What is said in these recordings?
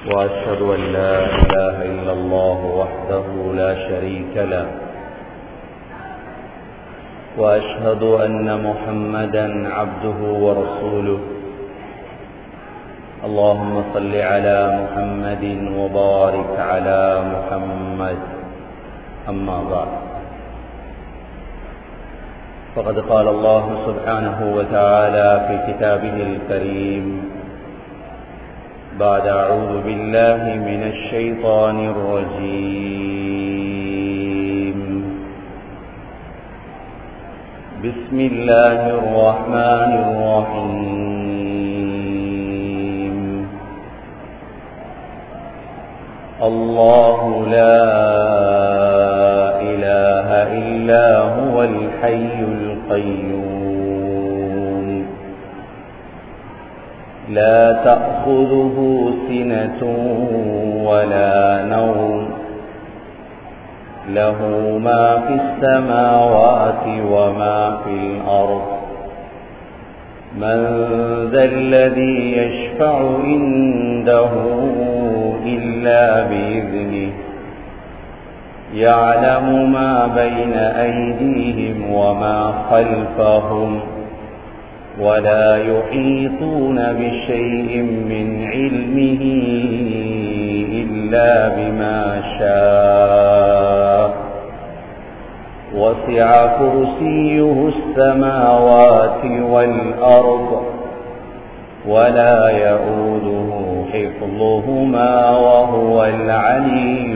وأشهد أن لا إله إلا الله وحده لا شريك له وأشهد أن محمدا عبده ورسوله اللهم صل على محمد وبارك على محمد أما بعد فقد قال الله سبحانه وتعالى في كتابه الكريم بعد أعوذ بالله من الشيطان الرجيم بسم الله الرحمن الرحيم الله لا إله إلا هو الحي القيوم لا تأخذه سنة ولا نوم له ما في السماوات وما في الأرض من ذا الذي يشفع عنده إلا بإذنه يعلم ما بين أيديهم وما خلفهم ولا يحيطون بشيء من علمه إلا بما شاء وسع كرسيه السماوات والأرض ولا يؤوده حفظهما وهو العلي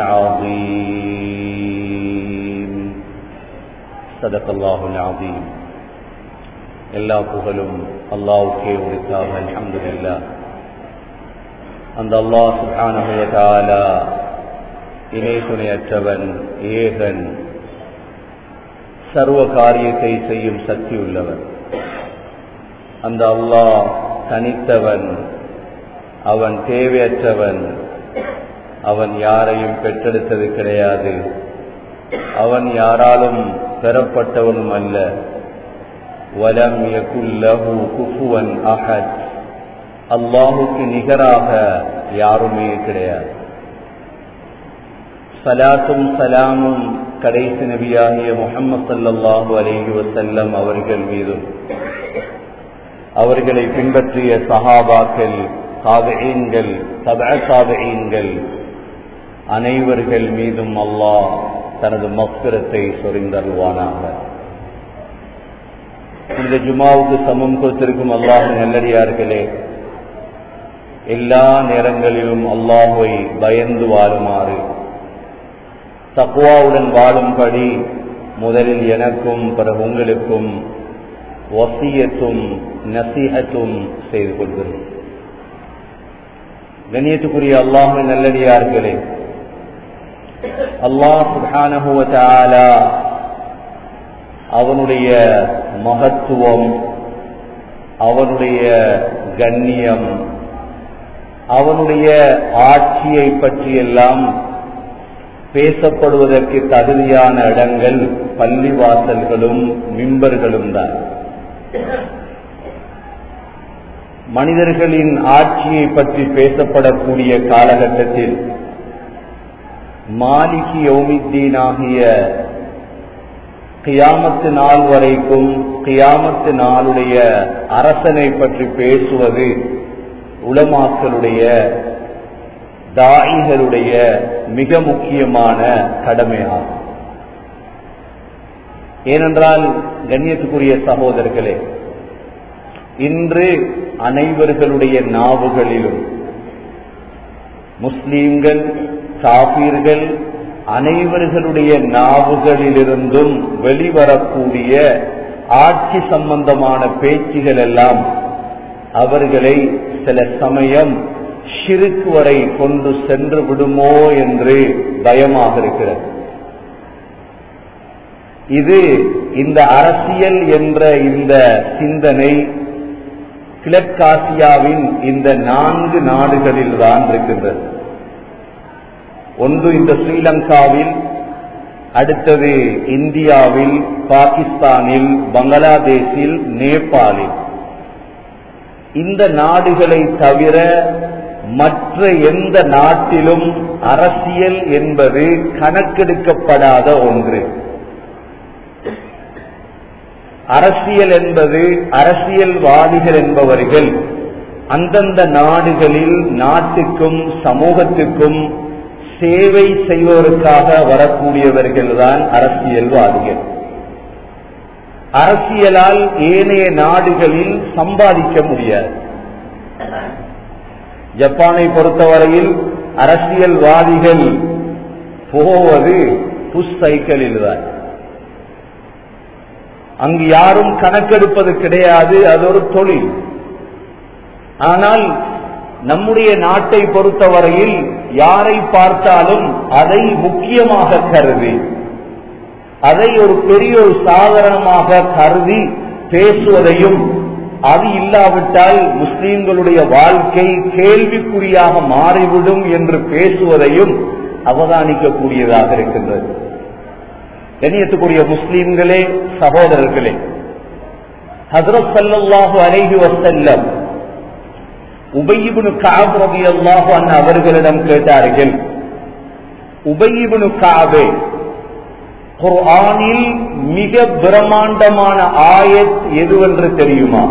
العظيم صدق الله العظيم எல்லா புகழும் அல்லாவுக்கே உரித்தாக அல்ஹம்துலில்லா அந்த அல்லாஹ் சுப்ஹானஹு வ தஆலா இணை துணையற்றவன் ஏகன் சர்வ காரியத்தை செய்யும் சக்தி உள்ளவன் அந்த அல்லாஹ் தனித்தவன் அவன் தேவையற்றவன் அவன் யாரையும் பெற்றெடுத்தது கிடையாது அவன் யாராலும் பெறப்பட்டவனும் அல்ல வலம் யகுல்லஹு குஃபுவன் அஹத் அல்லாஹுக்கு நிகராக யாருமே கிடையாது சலாத்தும் சலாமும் கடைசி நபியாகிய முகமது சல்லாஹூ அலஹி வசல்லம் அவர்கள் மீதும் அவர்களை பின்பற்றிய சஹாபாக்கள் சாதகீன்கள் சப சாதகீன்கள் அனைவர்கள் மீதும் அல்லாஹ் தனது மஸ்கரத்தை சொரிந்தருவானாக இந்த ஜுமாவுக்கு சமம் கொடுத்திருக்கும் அல்லாஹ் நல்லடியார்களே எல்லா நேரங்களிலும் அல்லாஹுவை பயந்து வாழுமாறு தக்குவாவுடன் வாழும்படி முதலில் எனக்கும் பிறகு உங்களுக்கும் வசியத்தும் நசீகத்தும் செய்து கொள்கிறேன் கண்ணியத்துக்குரிய அல்லாஹு நல்லடியார்களே அல்லாஹ் சுபானகுவத்தாலா அவனுடைய மகத்துவம் அவனுடைய கண்ணியம் அவனுடைய ஆட்சியை பற்றியெல்லாம் பேசப்படுவதற்கு தகுதியான இடங்கள் பள்ளிவாசல்களும் மிம்பர்களும் தான் மனிதர்களின் ஆட்சியை பற்றி பேசப்படக்கூடிய காலகட்டத்தில் மாலிகி யௌமித்தீன் ஆகிய கியாமத்து நாள் வரைக்கும் கியாமத்து நாளுடைய அரசனை பற்றி பேசுவது உலமாக்களுடைய தாயிகளுடைய மிக முக்கியமான கடமையாகும் ஏனென்றால் கண்ணியத்துக்குரிய சகோதரர்களே இன்று அனைவர்களுடைய நாவுகளிலும் முஸ்லீம்கள் காபீர்கள் அனைவர்களுடைய நாவுகளிலிருந்தும் வெளிவரக்கூடிய ஆட்சி சம்பந்தமான பேச்சுகள் எல்லாம் அவர்களை சில சமயம் ஷிருக்கு வரை கொண்டு சென்று விடுமோ என்று பயமாக இருக்கிறது இது இந்த அரசியல் என்ற இந்த சிந்தனை கிழக்காசியாவின் இந்த நான்கு நாடுகளில் தான் இருக்கின்றது ஒன்று இந்த ஸ்ரீலங்காவில் அடுத்தது இந்தியாவில் பாகிஸ்தானில் பங்களாதேஷில் நேபாளில் இந்த நாடுகளை தவிர மற்ற எந்த நாட்டிலும் அரசியல் என்பது கணக்கெடுக்கப்படாத ஒன்று அரசியல் என்பது அரசியல்வாதிகள் என்பவர்கள் அந்தந்த நாடுகளில் நாட்டுக்கும் சமூகத்துக்கும் சேவை செய்வதற்காக வரக்கூடியவர்கள் தான் அரசியல்வாதிகள் அரசியலால் ஏனைய நாடுகளில் சம்பாதிக்க முடியாது ஜப்பானை பொறுத்தவரையில் அரசியல்வாதிகள் போவது புஷ் சைக்கிளில் தான் அங்கு யாரும் கணக்கெடுப்பது கிடையாது அது ஒரு தொழில் ஆனால் நம்முடைய நாட்டை பொறுத்தவரையில் யாரை பார்த்தாலும் அதை முக்கியமாக கருதி அதை ஒரு பெரிய ஒரு சாதாரணமாக கருதி பேசுவதையும் அது இல்லாவிட்டால் முஸ்லீம்களுடைய வாழ்க்கை கேள்விக்குறியாக மாறிவிடும் என்று பேசுவதையும் அவதானிக்கக்கூடியதாக இருக்கின்றது கண்ணியத்துக்குரிய முஸ்லீம்களே சகோதரர்களே ஹசரத் சல்லாஹு அலைஹி வசல்லம் உபயிபுனு காப் ரவி அல்லாஹு அண்ணா அவர்களிடம் கேட்டார்கள் உபயிபுனு காபே குர்ஆனில் மிக பிரம்மாண்டமான ஆயத் எதுவென்று தெரியுமா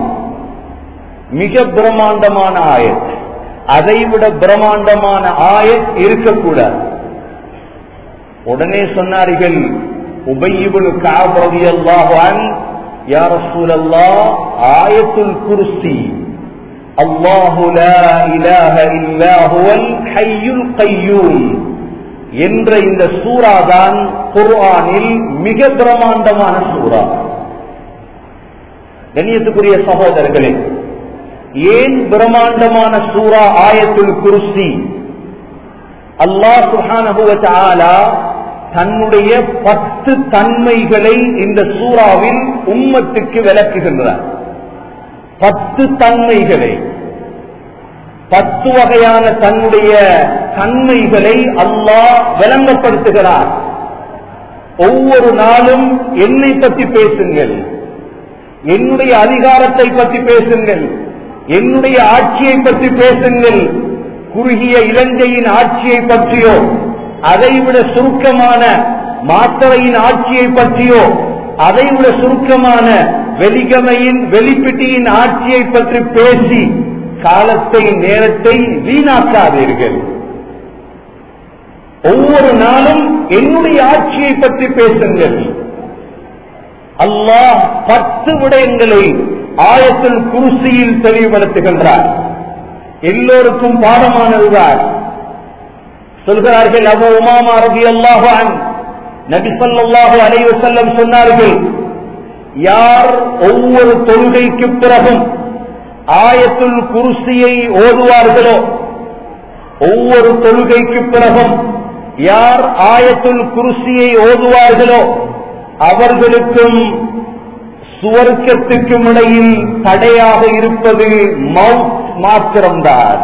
மிக பிரம்மாண்டமான ஆயத் அதைவிட பிரம்மாண்டமான ஆயத் இருக்கக்கூடாது உடனே சொன்னார்கள் உபயிபுனு காப் ரவி அல்லாஹு அன் யார் ரசூலல்லா ஆயத்துல் குர்சி அல்லாஹு லா இலாஹ இல்லா ஹுவல் ஹய்யுல் கய்யூம் என்ற இந்த சூறா தான் குர்ஆனில் மிக பிரமாண்டமான சூறா கண்ணியத்துக்குரிய சகோதரர்களே ஏன் பிரமாண்டமான சூறா ஆயத்துல் குருசி அல்லாஹ் சுஹானஹுவ தன்னுடைய பத்து தன்மைகளை இந்த சூறாவில் உம்மத்துக்கு விளக்குகின்றார் பத்து தன்மைகளை பத்து வகையான தன்னுடைய தன்மைகளை அல்லாஹ் விளங்கப்படுத்துகிறார் ஒவ்வொரு நாளும் என்னை பற்றி பேசுங்கள் என்னுடைய அதிகாரத்தை பற்றி பேசுங்கள் என்னுடைய ஆட்சியை பற்றி பேசுங்கள் குறுகிய இலங்கையின் ஆட்சியை பற்றியோ அதைவிட சுருக்கமான மாத்தரையின் ஆட்சியை பற்றியோ அதைவிட சுருக்கமான வெலிகமையின் வெளிப்பிட்டியின் ஆட்சியை பற்றி பேசி காலத்தை நேரத்தை வீணாக்காதீர்கள் ஒவ்வொரு நாளும் என்னுடைய ஆட்சியை பற்றி பேசுங்கள் அல்லாஹ் பத்து விடயங்களை ஆயத்தில் குருசியில் தெளிவுபடுத்துகின்றார் எல்லோருக்கும் பாடமானதுதான் சொல்கிறார்கள் அபு உமாமா ரபி அல்லாஹான் நபி சொல்லாஹு அலைவு செல்லம் சொன்னார்கள் யார் ஒவ்வொரு தொழுகைக்கு பிறகும் ஆயத்துல் குருசியை ஓதுவார்களோ ஒவ்வொரு தொழுகைக்கு பிறகும் யார் ஆயத்துல் குருசியை ஓதுவார்களோ அவர்களுக்கும் சுவர்க்கத்துக்கும் இடையில் தடையாக இருப்பது மவுத் மாத்திரம்தான்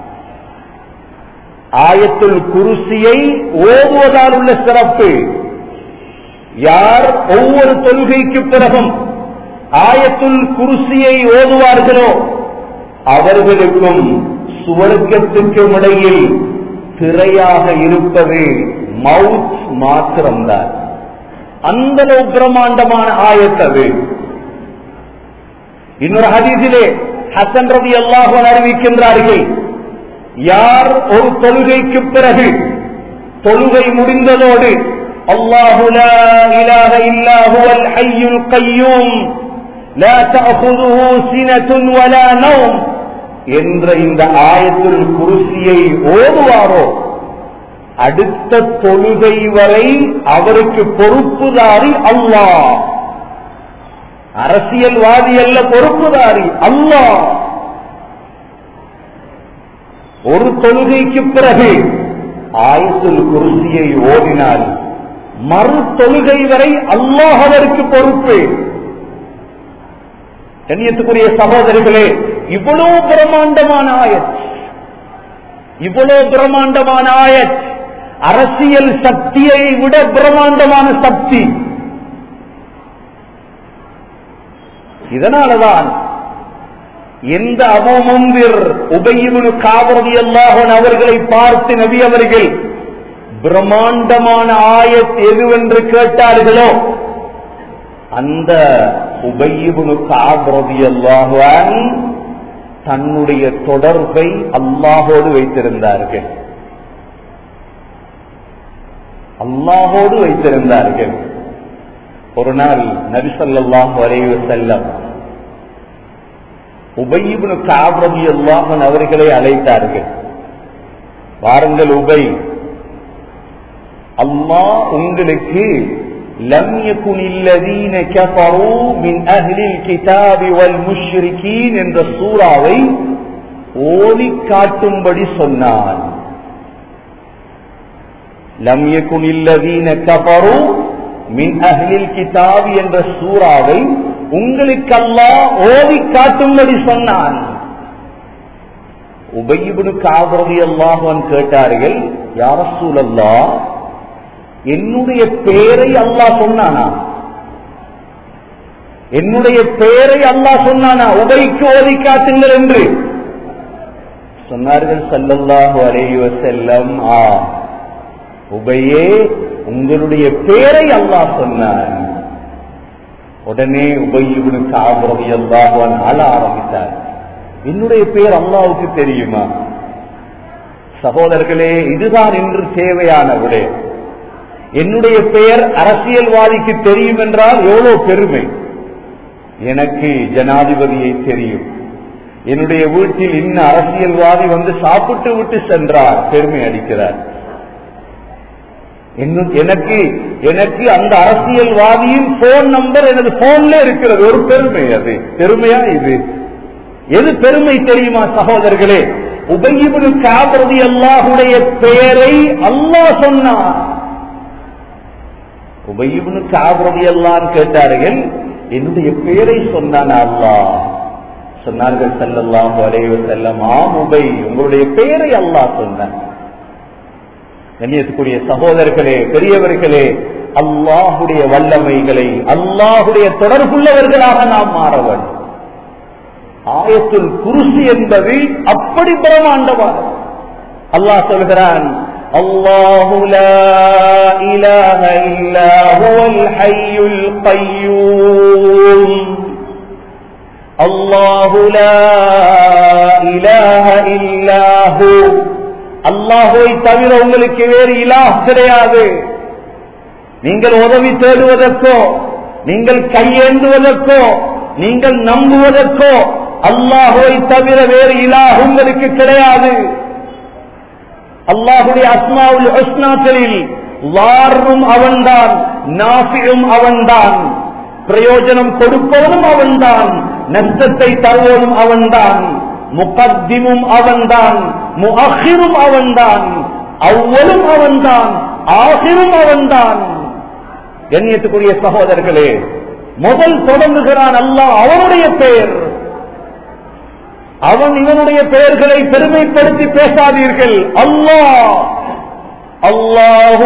ஆயத்துல் குருசியை ஓதுவதால் உள்ள சிறப்பு யார் ஒவ்வொரு தொழுகைக்கு பிறகும் ஆயத்துல் குருசியை ஓதுவார்களோ அவர்களுக்கும் சுவர்க்கத்துக்கும் இடையில் திரையாக இருப்பது மவுத் மாத்திரம்தான் அந்த பிரம்மாண்டமான ஆயத்தது இன்னொரு ஹதீஸிலே ஹசன் ரவி அல்லாஹன் அறிவிக்கின்றார்கள் யார் ஒரு தொழுகைக்கு பிறகு தொழுகை முடிந்ததோடு அல்லாஹு லா இலாஹ இல்லா ஹுவல் ஹய்யுல் கய்யூம் லா தஅخذஹு சினத்துன் வலா நௌம் என்ற இந்த ஆயத்துல் குருசியை ஓதுவாரோ அடுத்த தொழுகை வரை அவருக்கு பொறுப்புதாரி அல்லாஹ் அரசியல்வாதி அல்ல பொறுப்புதாரி அல்லாஹ் ஒரு தொழுகைக்கு பிறகு ஆயத்துல் குருசியை ஓதினால் மறு தொழுகை வரை அல்லாஹ் அவருக்கு பொறுப்பு கண்ணியத்துக்குரிய சகோதரிகளே இவ்வளவு பிரம்மாண்டமான ஆயத் இவ்வளவு பிரம்மாண்டமான ஆயத் அரசியல் சக்தியை விட பிரம்மாண்டமான சக்தி இதனாலதான் எந்த அபோமந்திர் உபயிபுனு காவரதி அல்லாஹன் அவர்களை பார்த்து நபி அவர்கள் பிரம்மாண்டமான ஆயத் எதுவென்று கேட்டார்களோ அந்த உபயிபுனு காவரதி அல்லாஹான் தன்னுடைய தொடர்பை அல்லாஹோடு வைத்திருந்தார்கள் அல்லாஹோடு வைத்திருந்தார்கள் ஒரு நாள் நபிசல்லாஹு அலைவு செல்லம் உபயிபுனு காவரதி அல்லாஹன் அவர்களை அழைத்தார்கள் வாருங்கள் உபை அல்லாஹ் உங்களுக்கு لم يكن الذين كفروا من أهل الكتاب والمشركين என்ற சூறாவை ஓதி காட்டும்படி சொன்னான் லம் யகுன் இல்லதீன கஃபரு மின் அஹ்லில் கிதாப் என்ற சூறாவை உங்களுக்கு அல்லாஹ் ஓதி காட்டும்படி சொன்னான் உபயிபுனு காவரதி அல்லாஹன் கேட்டார்கள் யார சூழல்லா என்னுடைய பேரை அல்லாஹ் சொன்னானா என்னுடைய பேரை அல்லாஹ் சொன்னானா உபைக்கு ஓதி காட்டுங்கள் என்று சொன்னார்கள் சல்லல்லாஹு அலைஹி வஸல்லம் ஆ உபையே உங்களுடைய பேரை அல்லாஹ் சொன்னான் உடனே உபயிபுனு காவரதி அல்லாஹான் ஆள ஆரம்பித்தார் என்னுடைய பேர் அல்லாவுக்கு தெரியுமா சகோதரர்களே இதுதான் இன்று தேவையான விடை என்னுடைய பெயர் அரசியல்வாதிக்கு தெரியும் என்றால் எவ்வளவு பெருமை எனக்கு ஜனாதிபதியை தெரியும் என்னுடைய வீட்டில் இன்ன அரசியல்வாதி வந்து சாப்பிட்டு விட்டு சென்றார் பெருமை அடிக்கிறார் எனக்கு எனக்கு அந்த அரசியல்வாதியின் போன் நம்பர் எனது போன்ல இருக்கிறது ஒரு பெருமை அது பெருமையா இது எது பெருமை தெரியுமா சகோதரர்களே உபயிபுனு காபிரதி அல்லாஹுடைய பெயரை அல்லாஹ் சொன்னார் உபயிபுனு காபிரதி அல்லான்னு கேட்டார்கள் என்னுடைய பெயரை சொன்னான் அல்லாஹ் சொன்னார்கள் செல்லல்லாம் வரைவு செல்லம் ஆம் உபை உங்களுடைய பெயரை அல்லாஹ் சொன்னான் கண்ணியத்துக்குரிய சகோதரர்களே பெரியவர்களே அல்லாஹுடைய வல்லமைகளை அல்லாஹுடைய தொடர்புள்ளவர்களாக நாம் மாற வேண்டும் ஆயத்துல் குருசி என்பது அப்படி பிரமாண்டமான அல்லாஹ் சொல்கிறான் الله لا إله إلا هو الحي القيوم الله لا إله إلا هو அல்லாஹுவை தவிர உங்களுக்கு வேறு இலாஹ் கிடையாது நீங்கள் உதவி தேடுவதற்கோ நீங்கள் கையேந்துவதற்கோ நீங்கள் நம்புவதற்கோ அல்லாஹுவை தவிர வேறு இலாஹ் உங்களுக்கு கிடையாது அல்லாஹுடைய அஸ்மாவுல் ஹஸ்னாக்களில் வாரும் அவன்தான் நாசியும் அவன்தான் பிரயோஜனம் கொடுப்பவனும் அவன்தான் நஷ்டத்தை தருவதும் அவன்தான் முகத்திமும் அவன்தான் முஅஹிரும் அவன்தான் அவ்வளும் அவன்தான் ஆகிரும் அவன்தான் கண்ணியத்துக்குரிய சகோதரர்களே முதல் தொடங்குகிறான் அல்லாஹ் அவனுடைய பெயர் அவன் இவனுடைய பெயர்களை பெருமைப்படுத்தி பேசாதீர்கள் அல்லாஹ் அல்லாஹு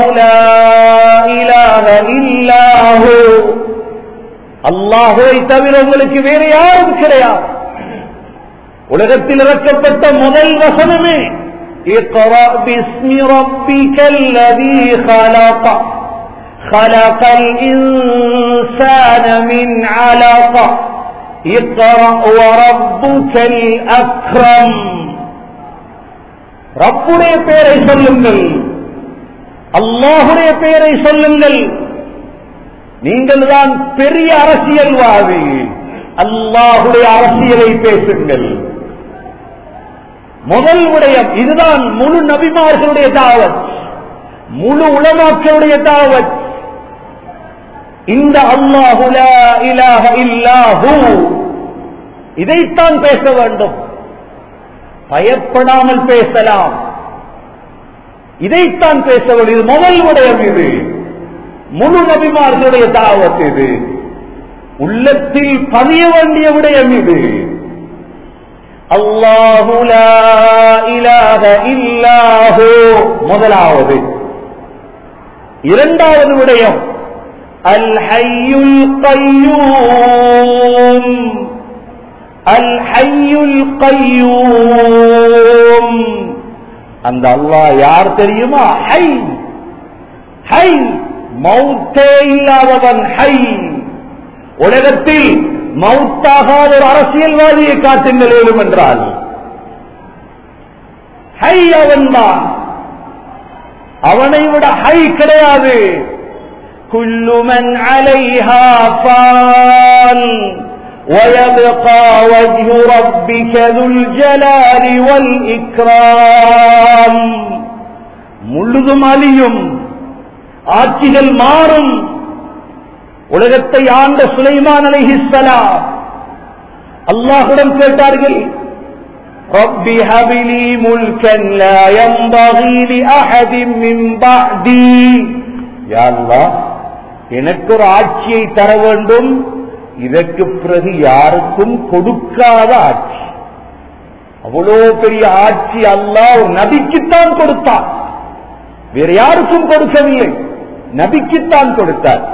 இல்லாஹு அல்லாஹுவை தவிர உங்களுக்கு வேற யாரும் கிடையாது உலகத்தில் இறக்கப்பட்ட முதல் வசனமே اقرأ باسم ربك الذي خلق خلق الإنسان من علق اقرأ وربك الأكرم ரப்புடைய பெயரை சொல்லுங்கள் அல்லாஹுடைய பெயரை சொல்லுங்கள் நீங்கள் தான் பெரிய அரசியல்வாதி அல்லாஹுடைய அரசியலை பேசுங்கள் முதல் விடயம் இதுதான் முழு நபிமார்களுடைய தாவத் முழு உலமாக்களுடைய தாவத் இந்த அல்லாஹுலா இலாஹ இல்லாஹு இதைத்தான் பேச வேண்டும் பயப்படாமல் பேசலாம் இதைத்தான் பேச வேண்டும் இது முதல் விடயம் இது முழு நபிமார்களுடைய தாவத் இது உள்ளத்தில் பதிய வேண்டிய விடயம் இது அல்லாஹு இலாஹ இல்லாஹு முதலாவது இரண்டாவது விடயம் அல் ஹையுல் கையூம் அல் ஹையுல் கையூம் அந்த அல்லாஹ் யார் தெரியுமா ஹை ஹை மௌத்தே இல்லாதவன் ஹை உலகத்தில் மௌத்தாகாத ஒரு அரசியல்வாதியை காட்டுங்கள் ஏழும் என்றால் ஹை அவன்தான் அவனை விட ஹை கிடையாது குல்லுமன் அலைஹா ஃபான் ويبقى وجه ربك ذو الجلال والإكرام முழுதும் அழியும் ஆட்சிகள் மாறும் உலகத்தை ஆண்ட சுலைமான் அலைஹிஸ்ஸலாம் அல்லாஹுடன் கேட்டார்கள் ربي هب لي ملكا لا ينبغي لأحد من بعدي يا الله எனக்கு ஒரு ஆட்சியை தர வேண்டும் இதற்கு பிறகு யாருக்கும் கொடுக்காத ஆட்சி அவ்வளோ பெரிய ஆட்சி அல்லாஹ் ஒரு நபிக்குத்தான் கொடுத்தார் வேற யாருக்கும் கொடுக்கவில்லை நபிக்குத்தான் கொடுத்தார்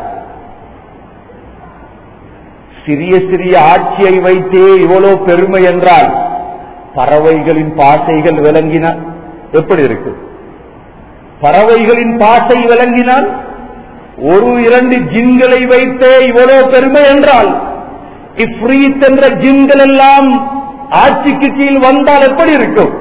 சிறிய சிறிய ஆட்சியை வைத்தே இவ்வளவு பெருமை என்றால் பறவைகளின் பாசைகள் விளங்கினால் எப்படி இருக்கு பறவைகளின் பாசை விளங்கினால் ஒரு இரண்டு ஜின்களை வைத்தே இவ்வளவு பெருமை என்றால் இப்ரீத் என்ற ஜின்கள் எல்லாம் ஆட்சிக்கு கீழ் வந்தால் எப்படி இருக்கும்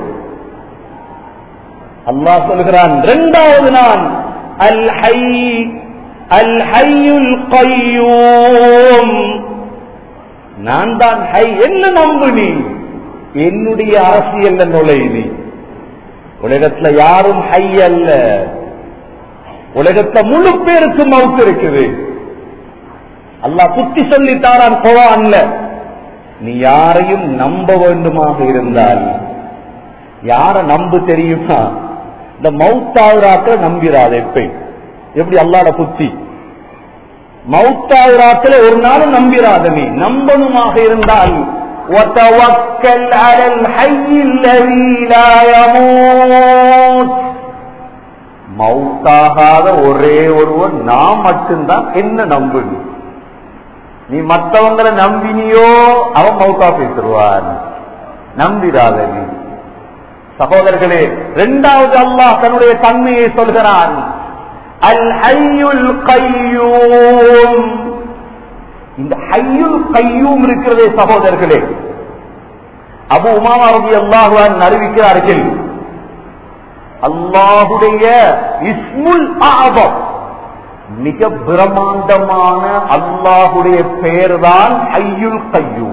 அல்லாஹ் சொல்கிறான் இரண்டாவது நான் அல் ஹை அல் ஹையுல் கையூம் நான் தான் ஹை என்ன நம்பு நீ என்னுடைய அரசியல் நுழை நீ உலகத்துல யாரும் ஹை அல்ல உலகத்துல முழு பேருக்கு மவுத்து இருக்குது அல்லாஹ் புத்தி சொல்லித்தாரான் குரான்ல நீ யாரையும் நம்ப வேண்டுமாக இருந்தால் யார நம்பு தெரியுமா இந்த மவுத்தாவுராக்களை நம்பிராது எப்ப எப்படி அல்லாட புத்தி மவுத்தாவுராக்களை ஒரு நாளும் நம்பிராத நீ நம்பணுமாக இருந்தால் وتوكل على الحي الذي لا يموت மவுத்தாகாத ஒரே ஒருவர் நான் மட்டும்தான் என்ன நம்பு நீ. நீ மற்றவங்களை நம்பினியோ அவன் மவுத்தா பேசிடுவான் நம்பிடாத நீ சகோதரர்களே இரண்டாவது அல்லாஹ் தன்னுடைய தன்மையை சொல்கிறான் அல் ஹையுல் கையூம் இந்த ஹையுல் கையூம் இருக்கிறதே சகோதரர்களே அபு உமாமா ரபி அல்லாஹுவான் அறிவிக்கிறார்கள் அல்லாஹுடைய இஸ்முல் ஆபம் மிக பிரமாண்டமான அல்லாஹுடைய பெயர்தான் ஐயுல் கையூம்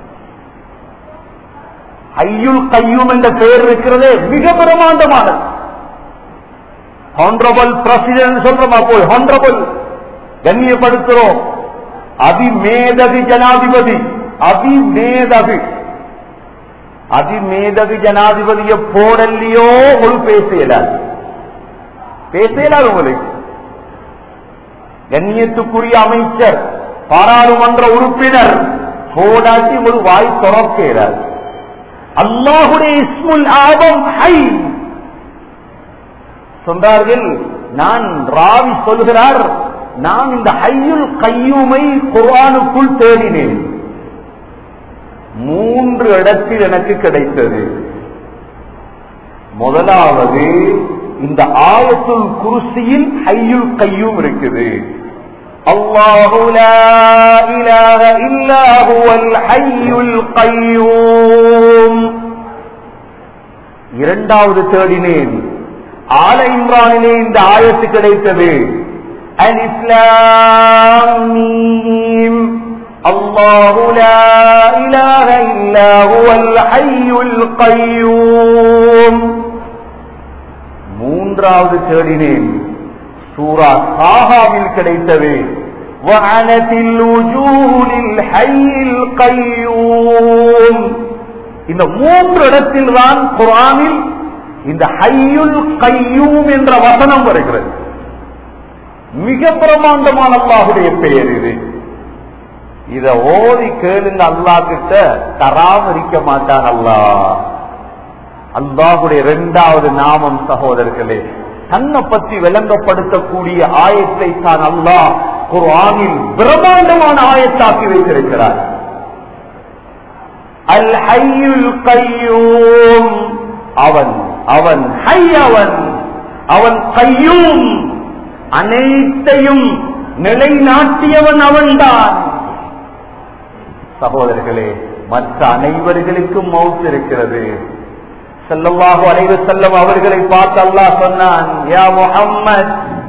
ஐயுல் கையூம் என்ற பெயர் இருக்கிறதே மிக பிரமாண்டமானது ஹானரபிள் பிரசிடென்ட் சொல்றோமா போய் ஹானரபிள் கண்ணியப்படுத்துறோம் அதிமேதவி ஜனாதிபதி அதிமேதவி அதிமேதவி ஜனாதிபதிய போடல்லையோ ஒரு பேசலாது பேசலாது உங்களுக்கு கண்ணியத்துக்குரிய அமைச்சர் பாராளுமன்ற உறுப்பினர் போடாட்டி ஒரு வாய் துறக்கிறார் அல்லாஹுடைய இஸ்முல் ஆபம் ஹை சொன்னார்கள் நான் ராவி சொல்கிறார் நான் இந்த ஹையுல் கையூமை குர்ஆனுக்குள் தேடினேன் மூன்று இடத்தில் எனக்கு கிடைத்தது முதலாவது இந்த ஆயத்துல் குருசியில் ஹையுல் கையூம் இருக்குது அல்லாஹு லா இலாஹ இல்லா ஹுவல் ஹய்யுல் கையூம் இரண்டாவது தேடினேன் ஆல இம்ரானிலே இந்த ஆயத்து கிடைத்தது அலிஸ்லாம் الله لا إله إلا هو الحي القيوم மூன்றாவது தேடினேன் சூரா சாகாவில் கிடைத்தது وعنت الوجوه للحي القيوم இந்த மூன்று இடத்தில் தான் குரானில் இந்த ஹையுல் கையூம் என்ற வசனம் வருகிறது மிக பிரமாண்டமான அல்லாஹுடைய பெயர் இது இத ஓதி கேளுங்க அல்லா கிட்ட தராம இருக்க மாட்டான் அல்லா அல்லாஹுடைய இரண்டாவது நாமம் சகோதரர்களே தன்னை பற்றி விளங்கப்படுத்தக்கூடிய ஆயத்தை தான் அல்லாஹ் குர்ஆனில் பிரம்மாண்டமான ஆயத்தாக்கி வைத்திருக்கிறார் அல் ஹையுல் கையூம் அவன் அவன் ஹை அவன் அவன் கையும் அனைத்தையும் நிலைநாட்டியவன் அவன்தான் சகோதரர்களே மற்ற அனைவர்களுக்கும் மவுத் இருக்கிறது செல்லவாக அனைவர் செல்லம் அவர்களை பார்த்து அல்லாஹ் சொன்னான் யா முஹம்மத்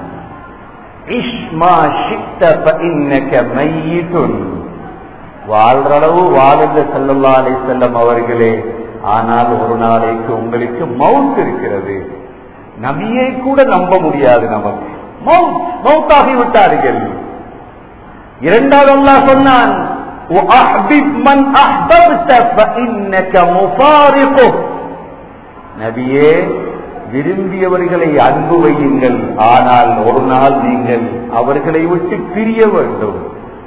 இஷ்மா ஷித்த இன்னக மையிட்டுன் வாழ்ற அளவு வாழுங்க செல்லல்லா அலை செல்லம் அவர்களே ஆனால் ஒரு நாளைக்கு உங்களுக்கு மவுத் இருக்கிறது நபியை கூட நம்ப முடியாது நமக்கு மவுத் மவுத்தாகி விட்டார்கள் இரண்டாவது அல்லாஹ் சொன்னான் وأحبب من أحببت فإنك مفارقه நபியே விரும்பியவர்களை அன்பு வையுங்கள் ஆனால் ஒரு நாள் நீங்கள் அவர்களை விட்டு பிரிய வேண்டும்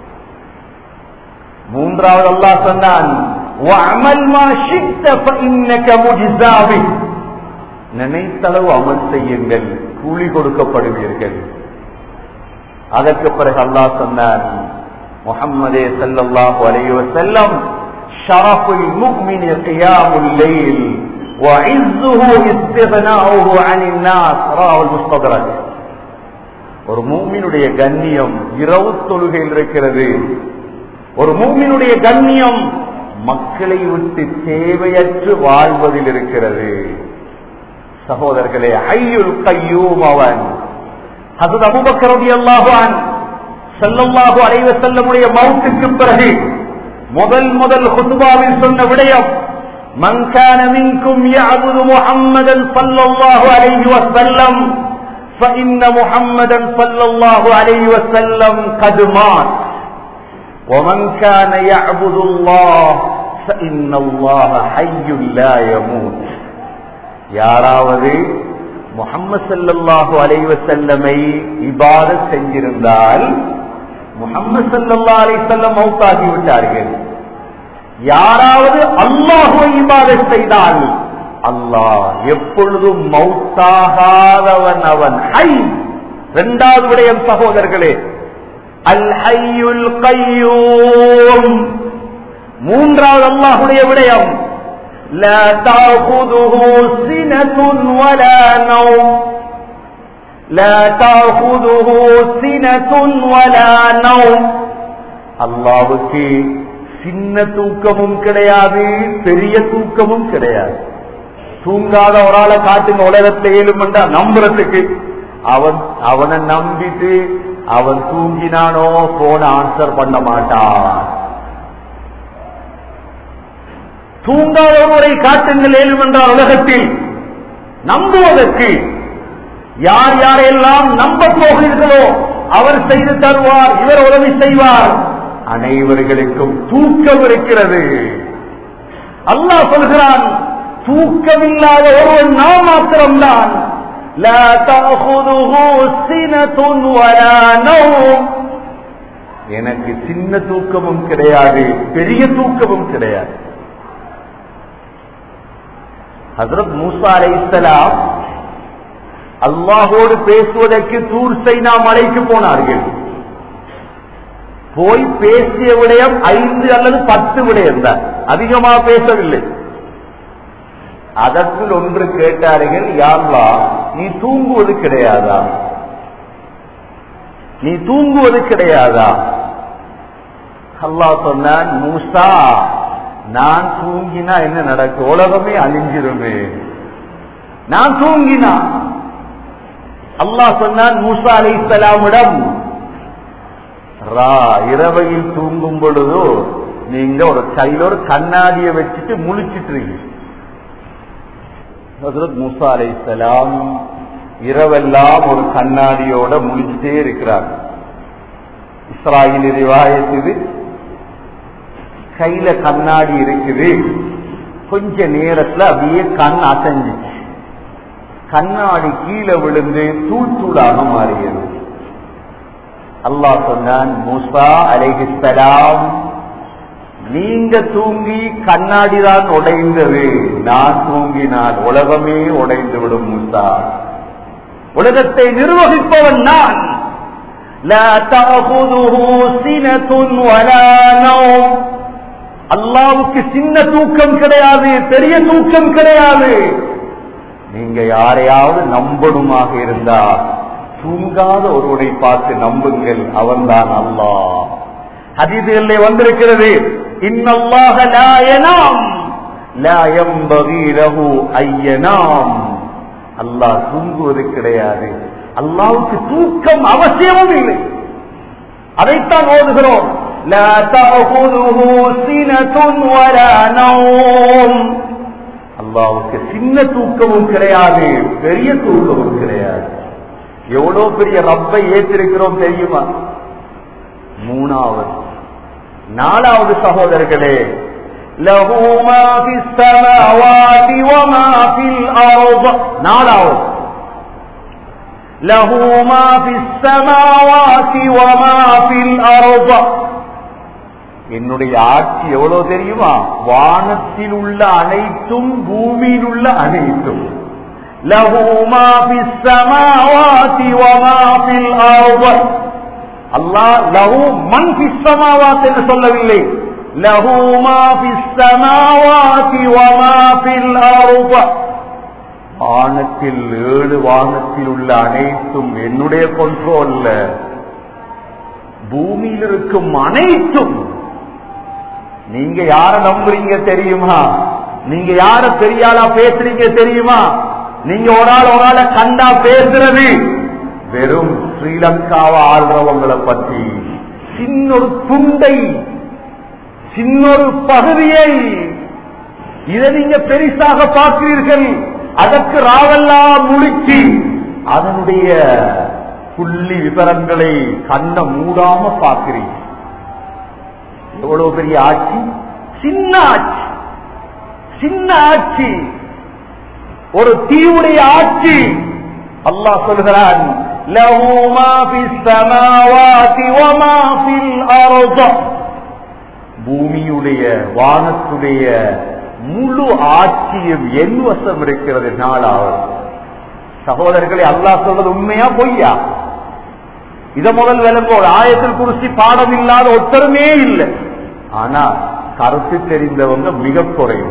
மூன்றாவது அல்லாஹ் சொன்னான் وَعْمَلْ مَا شِئْتَ فَإِنَّكَ مُجْزَى بِهِ நினைத்தளவு அமல் செய்யுங்கள் கூலி கொடுக்கப்படுவீர்கள் அதற்கு பிறகு அல்லாஹ் சொன்னான் முஹம்மதே ஸல்லல்லாஹு அலைஹி வஸல்லம் ஷரஃபுல் முஃமினி கியாமுல் லைல் وعزه استغناؤه عن الناس رواه المستدرك ஒரு மூமினுடைய கண்ணியம் இரவு தொழுகையில் இருக்கிறது ஒரு மூமினுடைய கண்ணியம் மக்களை விட்டு தேவையற்று வாழ்வதில் இருக்கிறது சகோதரர்களே ஐயுல் கையூம் அவன் ஹசத் அபுபக்கர் ரலியல்லாஹு அன்ஹு ஸல்லல்லாஹு அலைஹி வஸல்லமுடைய மௌத்துக்கு பிறகு முதல் முதல் ஹுத்பாவில் சொன்ன விடயம் من كان منكم يعبد محمدا صلى الله عليه وسلم فإن محمدا صلى الله عليه وسلم قد مات ومن كان يعبد الله فإن الله حي لا يموت யாராவது முகம்மது சல்லல்லாஹு அலைவ செல்லமை இபாத செஞ்சிருந்தால் முகம்மது சல்லல்லா அலை செல்லம் மௌத்தாகி விட்டார்கள் யாராவது அல்லாஹுவை இபாத செய்தால் அல்லாஹ் எப்பொழுதும் மௌத்தாகாதவன் அவன் ஹை இரண்டாவது விடயம் சகோதரர்களே அல் ஹையுல் கையூம் மூன்றாவது அல்லாஹுடைய விடயம் لا تأخذه سنة ولا نوم لا تأخذه سنة ولا نوم அல்லாவுக்கு சின்ன தூக்கமும் கிடையாது பெரிய தூக்கமும் கிடையாது தூங்காத ஒரு ஆளை காட்டுங்க உலகத்தை ஏழுமண்டா நம்புறதுக்கு அவன் அவனை நம்பிட்டு அவன் தூங்கினானோ போன ஆன்சர் பண்ண மாட்டான் தூங்காத ஒருவரை காட்டுங்கள் ஏழுமென்றால் உலகத்தில் நம்புவதற்கு யார் யாரெல்லாம் நம்ப போகிறீர்களோ அவர் செய்து தருவார் இவர் உதவி செய்வார் அனைவர்களுக்கும் தூக்கம் இருக்கிறது அல்லாஹ் சொல்கிறான் தூக்கமில்லாத ஒருவன் நாம் மாத்திரம்தான் لا تأخذه سنة ولا نوم எனக்கு சின்ன தூக்கமும் கிடையாது பெரிய தூக்கமும் கிடையாது ஹசரத் மூசா அலை இஸ்லாம் அல்லாஹோடு பேசுவதற்கு தூர் சைனா மலைக்கு போனார்கள் போய் பேசிய விடயம் ஐந்து அல்லது பத்து விடயம் தான் அதிகமா பேசவில்லை அதற்குள் ஒன்று கேட்டார்கள் யாழ்லா நீ தூங்குவது கிடையாதா நீ தூங்குவது கிடையாதா அல்லாஹ் சொன்னான் மூசா நான் தூங்கினா என்ன நடக்கும் உலகமே அழிஞ்சிருமே நான் தூங்கினா அல்லாஹ் சொன்னான் மூசா அலை இஸ்லாமிடம் இரவையில் தூங்கும் பொழுதோ நீங்க ஒரு கையில ஒரு கண்ணாடியை வச்சுட்டு முழிச்சிட்டு இருக்கீங்க ஹசரத் மூசா அலை இஸ்லாம் இரவெல்லாம் ஒரு கண்ணாடியோட முழிச்சிட்டே இருக்கிறார் இஸ்ராயில் ரிவாயத் இது கையில கண்ணாடி இருக்குது கொஞ்ச நேரத்துல அப்படியே கண் அசைஞ்சிச்சு கண்ணாடி கீழே விழுந்து தூள் தூளாக மாறியது அல்லாஹ் சொன்னான் மூசா அலைஹிஸ்ஸலாம் நீங்க தூங்கி கண்ணாடி தான் உடைந்தது நான் தூங்கினால் உலகமே உடைந்து விடும் மூசா உலகத்தை நிர்வகிப்பவன் நான் لا تأخذه سنة ولا نوم அல்லாவுக்கு சின்ன தூக்கம் கிடையாது பெரிய தூக்கம் கிடையாது நீங்க யாரையாவது நம்பணுமாக இருந்தா தூங்காத ஒருவனை பார்த்து நம்புங்கள் அவன்தான் அல்லாஹ் ஹதீதுகளிலே வந்திருக்கிறது இன்னல்லாஹ லா யனாம் லா யம்பகி லஹு ஐயனாம் அல்லாஹ் தூங்குவது கிடையாது அல்லாவுக்கு தூக்கம் அவசியமும் இல்லை அதைத்தான் ஓதுகிறோம் لا تأخذه سنة ولا نوم அல்லாவுக்கு சின்ன தூக்கமும் கிடையாது பெரிய தூக்கமும் கிடையாது எவ்வளவு பெரிய ரப்பை ஏற்றிருக்கிறோம் தெரியுமா மூணாவது நாலாவது சகோதரர்களே له ما في السماوات وما في الأرض நாலாவது له ما في السماوات وما في الأرض என்னுடைய ஆட்சி எவ்வளவு தெரியுமா வானத்தில் உள்ள அனைத்தும் பூமியில் உள்ள அனைத்தும் له ما في السماوات وما في الأرض அல்லாஹ் லஹு மன் في السماوات என்று சொல்லவில்லை له ما في السماوات وما في الأرض வானத்தில் ஏழு வானத்தில் உள்ள அனைத்தும் என்னுடைய கொண்ட்ரோல்ல பூமியில் இருக்கும் அனைத்தும் நீங்க யார நம்புறீங்க தெரியுமா நீங்க யார பெரியாளா பேசுறீங்க தெரியுமா நீங்க ஒரு ஆள் ஒரு ஆளை கண்டா பேசுறது வெறும் ஸ்ரீலங்காவை ஆள்றவங்களை பற்றி சின்னொரு துண்டை சின்னொரு பகுதியை இதை நீங்க பெரிசாக பார்க்கிறீர்கள் அதற்கு ராவெல்லாம் முழிச்சு அதனுடைய புள்ளி விவரங்களை கண்ண மூடாம பார்க்கிறீங்க எவ்வளவு பெரிய ஆட்சி சின்ன ஆட்சி சின்ன ஆட்சி ஒரு தீவுடைய ஆட்சி அல்லாஹ் சொல்கிறான் له ما في السماوات وما في الأرض பூமியுடைய வானத்துடைய முழு ஆட்சியும் என் வசம் இருக்கிறது நாளாவது சகோதரர்களை அல்லாஹ் சொல்றது உண்மையா பொய்யா இத முதல் விளம்போல் ஆயத்தில் குறிச்சி பாடம் இல்லாத ஒத்தருமே இல்லை ஆனா கருத்து தெரிந்தவங்க மிக குறைவு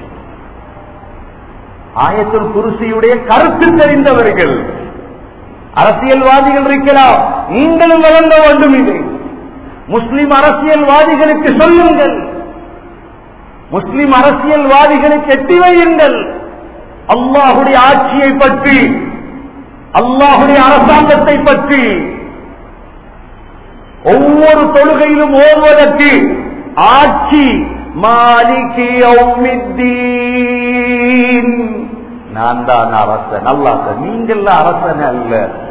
ஆயத்தில் குருசியுடைய கருத்து தெரிந்தவர்கள் அரசியல்வாதிகள் இருக்கலாம் நீங்களும் வழங்க வேண்டும் இது முஸ்லிம் அரசியல்வாதிகளுக்கு சொல்லுங்கள் முஸ்லிம் அரசியல்வாதிகளுக்கு எட்டி வையுங்கள் அல்லாஹுடைய ஆட்சியை பற்றி அல்லாஹுடைய அரசாங்கத்தை பற்றி ஒவ்வொரு தொழுகையிலும் ஓதுவதற்கு ஆட்சி மாலிகி நான் தான் அரசன் அல்லாத நீங்கள் அரசன் அல்ல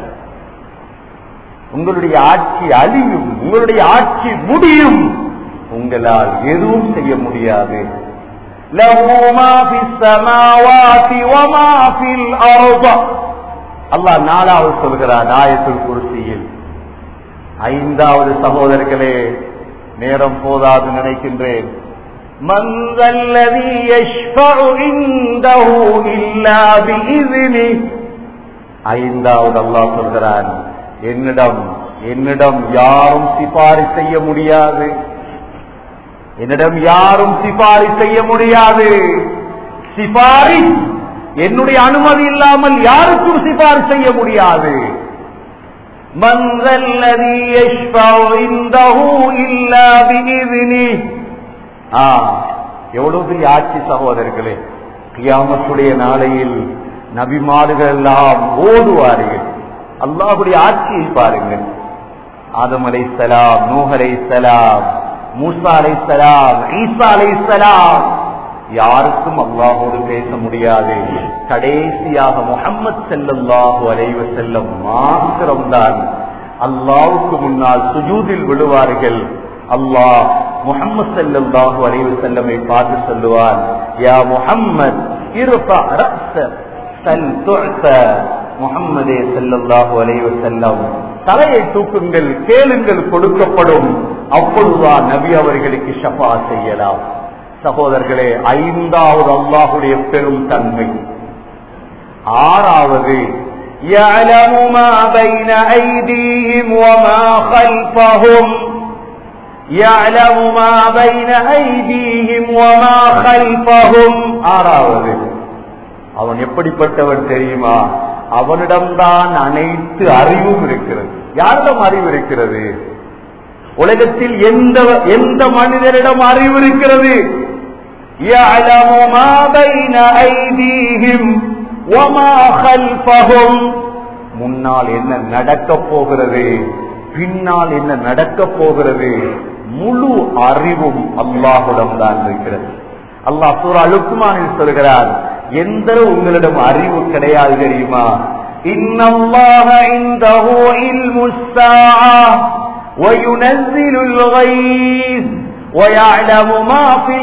உங்களுடைய ஆட்சி அழியும் உங்களுடைய ஆட்சி முடியும் உங்களால் எதுவும் செய்ய முடியாது அல்லாஹ் நாலாவது சொல்கிறார் ஆயத்துல் குருசியில் ஐந்தாவது சகோதரர்களே நேரம் போதாது நினைக்கின்றேன் من ذا الذي يشفع عنده إلا بإذنه ஐந்தாவது அல்லாஹ் சொல்கிறான் என்னிடம் என்னிடம் யாரும் சிபாரி செய்ய முடியாது என்னிடம் யாரும் சிபாரி செய்ய முடியாது சிபாரி என்னுடைய அனுமதி இல்லாமல் யாருக்கும் சிபாரி செய்ய முடியாது من ذا الذي يشفع عنده إلا بإذنه ஆ, எவ்வளவு பெரிய ஆட்சி சகோதரர்களே கியாமத்துடைய நாளையில் நபிமார்கள் எல்லாம் ஓடுவார்கள் அல்லாஹுடைய ஆட்சியை பாருங்கள் ஆதம் அலை சலாம் நூஹ் அலை சலாம் மூசா அலை சலாம் ஈசா அலை சலாம் யாருக்கும் அல்லாஹோடு பேச முடியாது கடைசியாக முகம்மது செல்லல்லாஹு அலைவ செல்லம் மாத்திரம்தான் அல்லாவுக்கு முன்னால் சுஜூதில் விழுவார்கள் அல்லாஹ் முகம்மது செல்லல்லாஹு அலைவ செல்லமை பார்த்து சொல்லுவான் யா முஹம்மத் இருபா ரக்ஸ சல் துஅஸ முஹம்மதே ஸல்லல்லாஹு அலைஹி வஸல்லம் தலையை தூக்குங்கள் கேளுங்கள் கொடுக்கப்படும் அப்பொழுதுதான் நபி அவர்களுக்கு ஷஃபா செய்யலாம் சகோதரர்களே ஐந்தாவது அல்லாஹுடைய பெரும் தன்மை ஆறாவது يعلم ما بين أيديهم وما خلفهم يعلم ما بين أيديهم وما خلفهم ஆறாவது அவன் எப்படிப்பட்டவன் தெரியுமா அவனிடம்தான் அனைத்து அறிவும் இருக்கிறது யாரிடம் அறிவு இருக்கிறது உலகத்தில் எந்த எந்த மனிதரிடம் அறிவு இருக்கிறது يعلم ما بين أيديهم وما خلفهم முன்னால் என்ன நடக்க போகிறது பின்னால் என்ன நடக்க போகிறது முழு அறிவும் அல்லாஹுடம் தான் இருக்கிறது அல்லாஹ் சூரா அலுக்குமானில் சொல்கிறார் எந்த உங்களிடம் அறிவு கிடையாது தெரியுமா இன்னல்லாஹ இந்தஹு இல்முஸ் ஸாஅ وينزل الغيث ويعلم ما في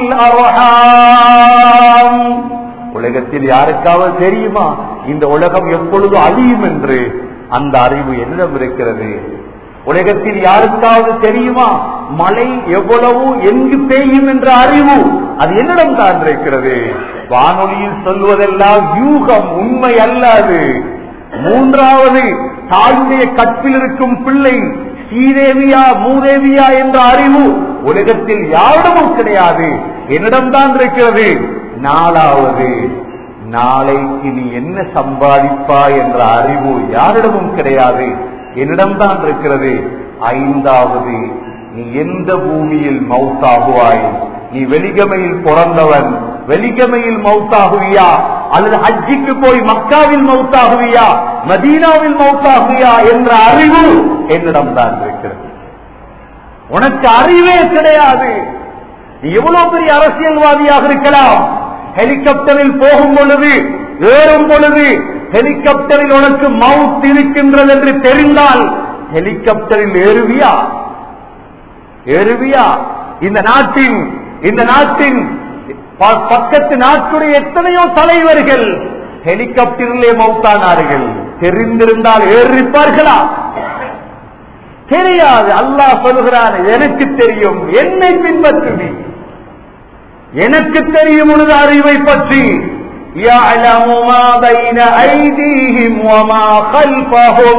الأرحام உலகத்தில் யாருக்காவது தெரியுமா இந்த உலகம் எப்பொழுது அழியும் என்று அந்த அறிவு என்னிடம் இருக்கிறது உலகத்தில் யாருக்காவது தெரியுமா மழை எவ்வளவு எங்கு பெய்யும் என்ற அறிவு அது என்னிடம் தான் இருக்கிறது வானொலியில் சொல்வதெல்லாம் யூகம் உண்மை அல்லாது மூன்றாவது தாயுடைய கற்பில் இருக்கும் பிள்ளை ஸ்ரீதேவியா மூதேவியா என்ற அறிவு உலகத்தில் யாரிடமும் கிடையாது என்னிடம்தான் இருக்கிறது நாலாவது நாளைக்கு நீ என்ன சம்பாதிப்பா என்ற அறிவு யாரிடமும் கிடையாது என்னிடம்தான் இருக்கிறது ஐந்தாவது நீ எந்த பூமியில் மவுத்தாகுவாய் நீ வெலிகமையில் பிறந்தவன் வெலிகமையில் மவுத்தாகுவியா அல்லது ஹஜ்ஜிக்கு போய் மக்காவில் மவுத்தாகுவியா மதீனாவில் மவுத்தாகுவியா என்ற அறிவு என்னிடம்தான் இருக்கிறது உனக்கு அறிவே கிடையாது நீ எவ்வளவு பெரிய அரசியல்வாதியாக இருக்கலாம் ஹெலிகாப்டரில் போகும் பொழுது ஏறும் பொழுது ஹெலிகாப்டரில் உனக்கு மவுத் இருக்கின்றது என்று தெரிந்தால் ஹெலிகாப்டரில் ஏறுவியா ஏறுவியா இந்த நாட்டின் இந்த நாட்டின் ப- பக்கத்து நாட்டுடைய எத்தனையோ தலைவர்கள் ஹெலிகாப்டரிலே மவுத்தானார்கள் தெரிந்திருந்தால் ஏறிப்பார்களா தெரியாது அல்லாஹ் சொல்கிறான் எனக்கு தெரியும் என்னை பின்பற்று நீ எனக்கு தெரியும் உனது அறிவை பற்றி يعلم ما بين أيديهم وما خلفهم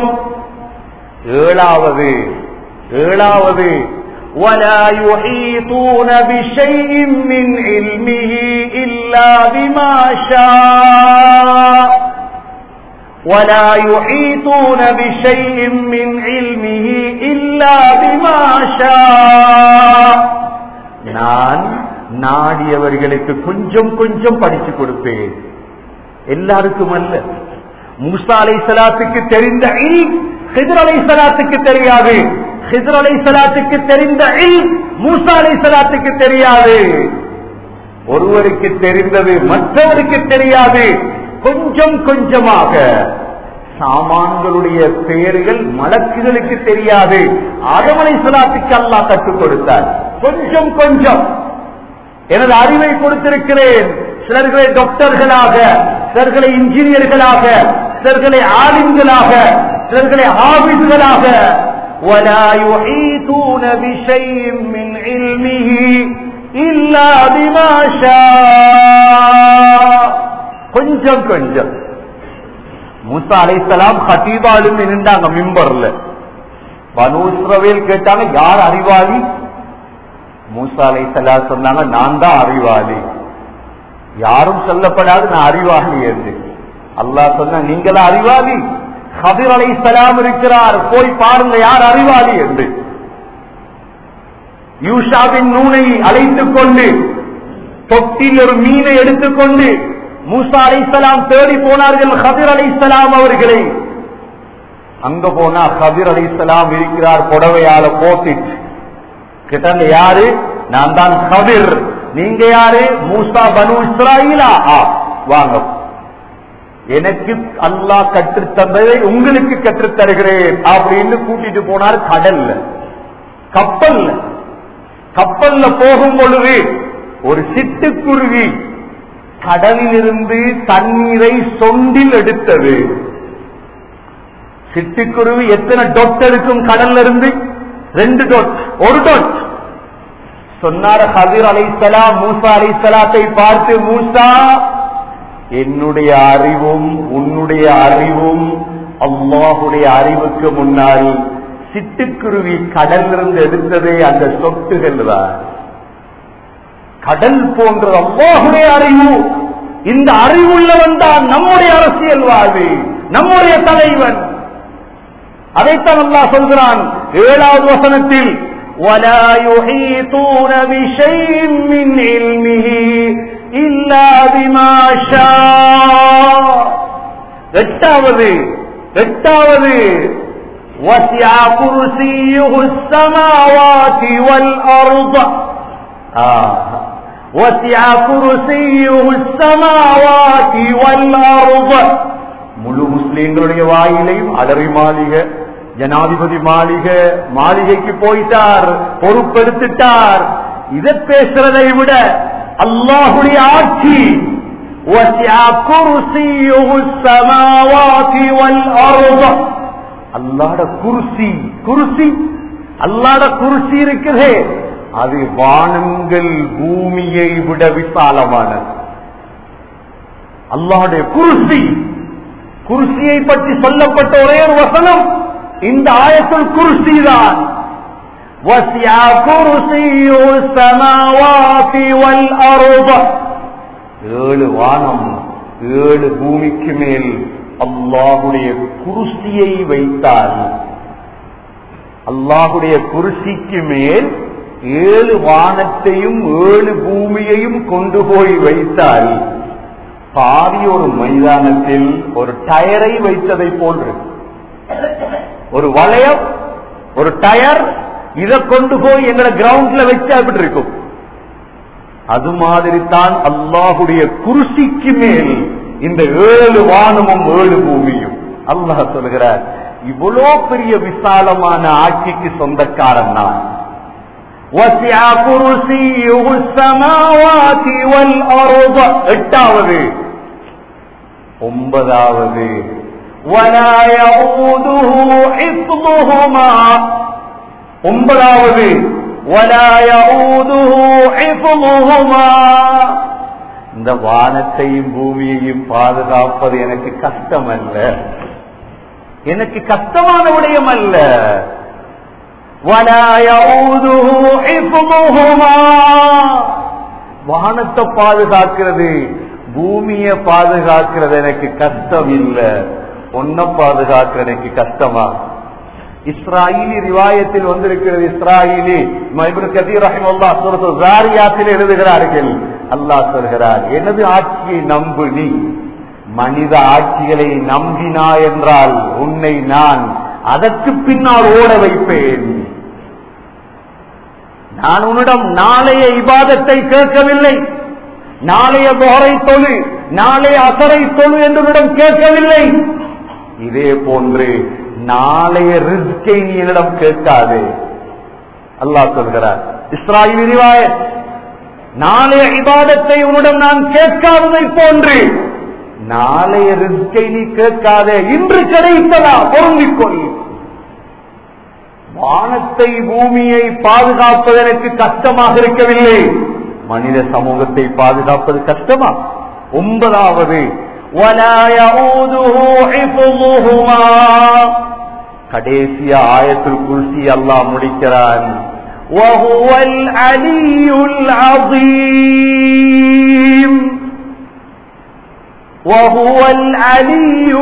ஏழாவது ஏழாவது ولا يحيطون بشيء من علمه إلا بما شاء ولا يحيطون بشيء من علمه إلا بما شاء நான் நாடியவர்களுக்கு கொஞ்சம் கொஞ்சம் படிச்சு கொடுப்பேன் எல்லாருக்கும் அல்ல மூசா அலை சலாத்துக்கு தெரிந்த இல் ஹிதர் அலை சலாத்துக்கு தெரியாது ஹிதர் அலை சலாத்துக்கு தெரிந்த இல் மூசா அலை சலாத்துக்கு தெரியாது ஒருவருக்கு தெரிந்தது மற்றவருக்கு தெரியாது கொஞ்சம் கொஞ்சமாக சாமான்களுடைய பெயர்கள் மலக்குகளுக்கு தெரியாது ஆதமலை சலாத்துக்கு அல்லாஹ் கற்றுக் கொடுத்தார் கொஞ்சம் கொஞ்சம் எனது அறிவை கொடுத்திருக்கிறேன் சிலர்களை டாக்டர்களாக சிலர்களை இன்ஜினியர்களாக சிலர்களை ஆலிம்களாக சிலர்களை ஆபிதுகளாக ولا يحيطون بشيء من علمه إلا بما شاء கொஞ்சம் கொஞ்சம் மூசா அலைசலாம் ஹதீபாலும் நின்றாங்க மிம்பர்ல பனு இஸ்ரவேல் கேட்டாங்க யார் அறிவாளி மூசா அலைசலா சொன்னாங்க நான் தான் அறிவாளி யாரும் சொல்லப்படாது நான் அறிவாளி என்று அல்லாஹ் சொன்ன நீங்களா அறிவாளி ஹபிர் அலைசலாம் இருக்கிறார் போய் பாருங்க யார் அறிவாளி என்று யூஷாவின் நூனை அழைத்துக் கொண்டு தொட்டில் ஒரு மீனை எடுத்துக்கொண்டு மூசா அலைசலாம் தேடி போனார்கள் ஹபிர் அலைசலாம் அவர்களை அங்க போனா ஹபிர் அலைசலாம் இருக்கிறார் புடவையால போத்திட்டு கிட்ட யாரு நான் தான் கபிர் நீங்க யாரு மூசா பனு இஸ்ராயிலா ஆ வாங்க எனக்கு அல்லாஹ் கற்றுத் தந்ததை உங்களுக்கு கற்றுத் தருகிறேன் அப்படின்னு கூட்டிட்டு போனார் கடல்ல கப்பல்ல கப்பல்ல போகும் பொழுது ஒரு சிட்டுக்குருவி கடலிலிருந்து தண்ணீரை சொண்டில் எடுத்தது சிட்டுக்குருவி எத்தனை டொட் எடுக்கும் கடல்ல இருந்து ரெண்டு டொட் ஒரு டொட் சொன்னார் ஹபீர் அலைசலாம் மூசா அலைசலாத்தை பார்த்து மூசா என்னுடைய அறிவும் உன்னுடைய அறிவும் அல்லாஹுடைய அறிவுக்கு முன்னால் சிட்டுக்குருவி கடலிலிருந்து எடுத்ததே அந்த சொட்டுகள் தான் கடல் போன்ற அல்லாஹுடைய அறிவு இந்த அறிவுள்ளவன் தான் நம்முடைய அரசியல் வாழ்வு நம்முடைய தலைவன் அதைத்தான் அல்லாஹ் சொல்கிறான் ஏழாவது வசனத்தில் ولا يحيطون بشيء من علمه إلا بما شاء எட்டாவது எட்டாவது وسع كرسيه السماوات والأرض آه. وسع كرسيه السماوات والأرض முழு முஸ்லீம்களுடைய வாயிலையும் அலறி மாளிகை ஜனாதிபதி மாளிகை மாளிகைக்கு போயிட்டார் பொறுப்பெடுத்துட்டார் இதை பேசுறதை விட அல்லாஹுடைய ஆட்சி وسع كرسيه السماوات والأرض அல்லாட குருசி குருசி அல்லாட குருசி இருக்குதே அது வானங்கள் பூமியை விட விசாலமானது அல்லாஹுடைய குருசி குருசியை பற்றி சொல்லப்பட்ட ஒரே ஒரு வசனம் இந்த ஆயத்தில் குருசி தான் وَسِعَ كُرْسِيُّهُ السَّمَاوَاتِ وَالْأَرْضَ ஏழு வானம் ஏழு பூமிக்கு மேல் அல்லாஹுடைய குருசியை வைத்தால் அல்லாஹுடைய குருசிக்கு மேல் ஏழு வானத்தையும் ஏழு பூமியையும் கொண்டு போய் வைத்தால் பாதி ஒரு மைதானத்தில் ஒரு டயரை வைத்ததை போன்று ஒரு வளையம் ஒரு டயர் இதை கொண்டு போய் எங்களை கிரவுண்ட்ல வச்சா எப்படி இருக்கும் அது மாதிரி தான் அல்லாஹுடைய குருசிக்கு மேல் இந்த ஏழு வானமும் ஏழு பூமியும் அல்லாஹ் சொல்கிறார் இவ்வளோ பெரிய விசாலமான ஆட்சிக்கு சொந்தக்காரன் நான் وَسِعَ كُرْسِيُّهُ السَّمَاوَاتِ وَالْأَرْضَ எட்டாவது ஒன்பதாவது وَلَا يَؤُودُهُ حِفْظُهُمَا ஒன்பதாவது وَلَا يَؤُودُهُ حِفْظُهُمَا இந்த வானத்தையும் பூமியையும் பாதுகாப்பது எனக்கு கஷ்டம் அல்ல எனக்கு கஷ்டமான விடயம் அல்ல وَلَا يَؤُودُهُ حِفْظُهُمَا வானத்தை பாதுகாக்கிறது பூமியை பாதுகாக்கிறது எனக்கு கஷ்டம் இல்ல ஒன்ன பாதுகாக்கிறது எனக்கு கஷ்டமா இஸ்ராயிலி ரிவாயத்தில் வந்திருக்கிறது இஸ்ராயிலி இப்னு கதீர் ரஹிமல்லாஹ் சூரத்து ஜாரியாத்தில் எழுதுகிறார்கள் அல்லாஹ் சொல்கிறார் எனது ஆட்சியை நம்பு நீ மனித ஆட்சிகளை நம்பினா என்றால் உன்னை நான் அதற்கு பின்னால் ஓட வைப்பேன் நான் உன்னிடம் நாளைய இபாதத்தை கேட்கவில்லை நாளைய போரை தொழு நாளைய அசரை தொழு என்று உன்னிடம் கேட்கவில்லை இதே போன்று நாளைய ரிஸ்கை நீ என்னிடம் கேட்காது அல்லாஹ் சொல்கிறார் இஸ்ராயில் விரிவாய நாளைய இபாதத்தை உன்னிடம் நான் கேட்காததை போன்று நாளைய ரிஸ்கை நீ கேட்காதே இன்று கிடைத்ததா பொருந்திக் கொள் வானத்தை பூமியை பாதுகாப்பது எனக்கு கஷ்டமாக இருக்கவில்லை மனித சமூகத்தை பாதுகாப்பது கஷ்டமா ஒன்பதாவது وَلَا يَؤُودُهُ حِفْظُهُمَا கடைசிய ஆயத்தில் குர்சி அல்லாஹ் முடிக்கிறான் وَهُوَ الْعَلِيُّ الْعَظِيمُ وهو العلي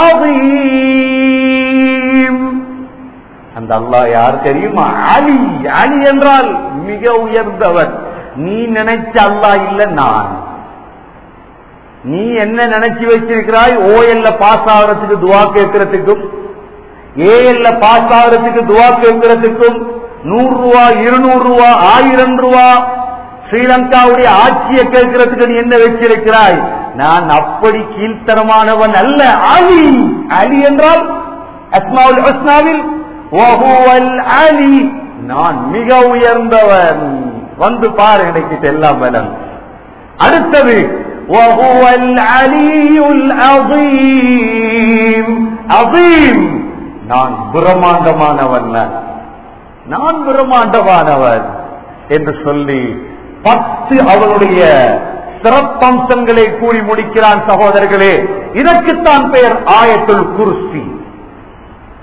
العظيم அந்த அல்லாஹ் யார் தெரியுமா அலி அலி என்றால் மிக உயர்ந்தவர் நீ நினைச்ச அல்லாஹ் இல்ல நான் நீ என்ன நினைச்சு வச்சிருக்கிறாய் ஓஎல்ல பாஸ் ஆகிறதுக்கு துவா கேட்கறதுக்கும் ஏஎல்ல பாஸ் ஆகிறதுக்கு துவா கேட்கறதுக்கும் நூறு ரூபா இருநூறு ரூபா ஆயிரம் ரூபா ஸ்ரீலங்காவுடைய ஆட்சியை கேட்கறதுக்கு நீ என்ன வச்சிருக்கிறாய் நான் அப்படி கீழ்த்தரமானவன் அல்ல அலி அலி என்றால் அஸ்மாவுல் ஹஸ்னாவில் அலி நான் மிக உயர்ந்தவன் வந்து பாரு எனக்கு எல்லாம் பலன் அடுத்தது وهو العلي العظيم عظيم நான் பிரம்மாண்டமானவன் நான் பிரம்மாண்டமானவன் என்று சொல்லி பத்து அவனுடைய சிறப்பம்சங்களை கூறி முடிக்கிறான் சகோதரர்களே இதற்குத்தான் பெயர் ஆயத்துல் குர்சி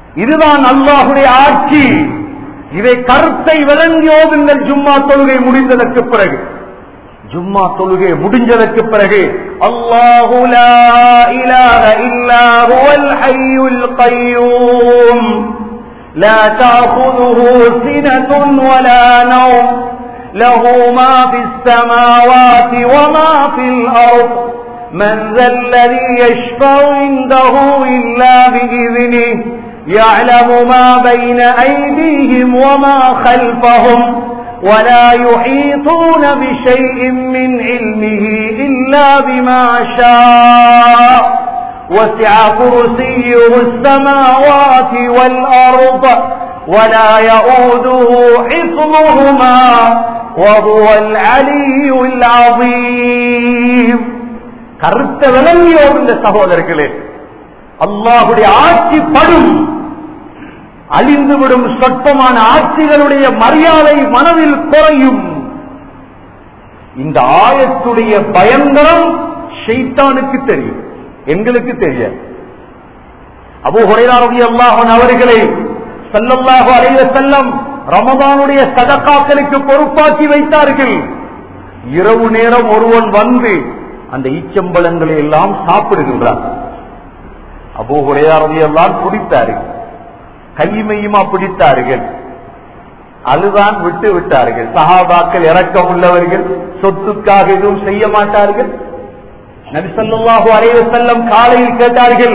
இதுதான் அல்லாஹுடைய ஆட்சி இதை கருத்தை விளங்கியோதுங்கள் ஜும்மா தொழுகை முடிந்ததற்கு பிறகு ஜும்மா தொழுகை முடிஞ்சதற்கு பிறகு அல்லாஹு லா இலாஹ இல்லா ஹுவல் ஹய்யுல் கய்யூம் لا تأخذه سنة ولا نوم له ما في السماوات وما في الأرض من ذا الذي يشفع عنده إلا بإذنه يعلم ما بين أيديهم وما خلفهم ولا يحيطون بشيء من علمه إلا بما شاء وسع كرسيه السماوات والأرض ولا يؤوده حفظهما وهو العلي العظيم கருத்த விளங்கியோர் இந்த சகோதரர்களே அல்லாஹுடைய ஆட்சி படும் அழிந்துவிடும் சொற்பமான ஆட்சிகளுடைய மரியாதை மனதில் குறையும் இந்த ஆயத்துடைய பயங்கரம் ஷைத்தானுக்கு தெரியும் எங்களுக்கு தெரியாது அபு ஹுரைராரதி அல்லாஹன் அவர்களை சல்லல்லாஹு அலைஹி செல்லம் ரமதானுடைய சதக்காக்களுக்கு பொறுப்பாக்கி வைத்தார்கள் இரவு நேரம் ஒருவன் வந்து அந்த ஈச்சம்பழங்களை எல்லாம் சாப்பிடுகின்றான் அபு ஹுரையாரதி எல்லாம் பிடித்தார்கள் கைமையுமா பிடித்தார்கள் அதுதான் விட்டு விட்டார்கள் சஹாபாக்கள் இறக்கம் உள்ளவர்கள் சொத்துக்காக எதுவும் செய்ய மாட்டார்கள் நபிசல்லாஹு அலைவ செல்லம் காலையில் கேட்டார்கள்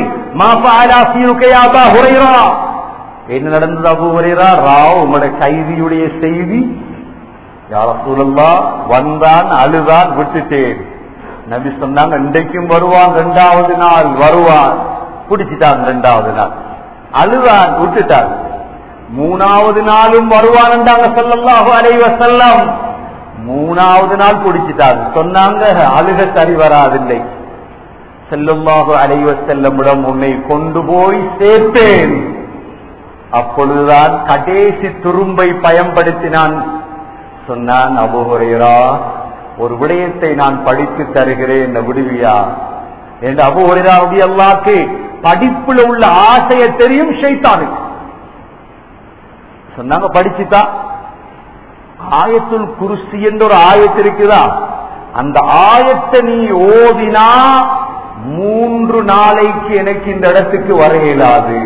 என்ன நடந்தது அபு ஹுரைரா ராவ் உங்களோட கைதியுடைய செய்தி யார சூழல்லா வந்தான் அழுதான் விட்டுட்டேன் நபி சொன்னாங்க இன்றைக்கும் வருவான் ரெண்டாவது நாள் வருவான் பிடிச்சிட்டான் ரெண்டாவது நாள் அழுதான் விட்டுட்டான் மூணாவது நாளும் வருவான் என்றாங்க சொல்லல்லாஹு அலைவ செல்லம் மூணாவது நாள் பிடிச்சிட்டாங்க சொன்னாங்க அழுக சரி வராதில்லை செல்லுமாக அலைவ செல்லமிடம் உன்னை கொண்டு போய் சேர்த்தேன் அப்பொழுதுதான் கடைசி துரும்பை பயன்படுத்தினான் சொன்னான் அபுஹுரேரா ஒரு விடயத்தை நான் படித்து தருகிறேன் இந்த விடுவியா என்று அபுஹுரேரா அல்லாக்கு படிப்புல உள்ள ஆசைய தெரியும் ஷைத்தானுக்கு சொன்னாங்க படிச்சுட்டா ஆயத்துல் குருசி என்ற ஒரு ஆயத்து இருக்குதா அந்த ஆயத்தை நீ ஓதினா மூன்று நாளைக்கு எனக்கு இந்த இடத்துக்கு வர இயலாது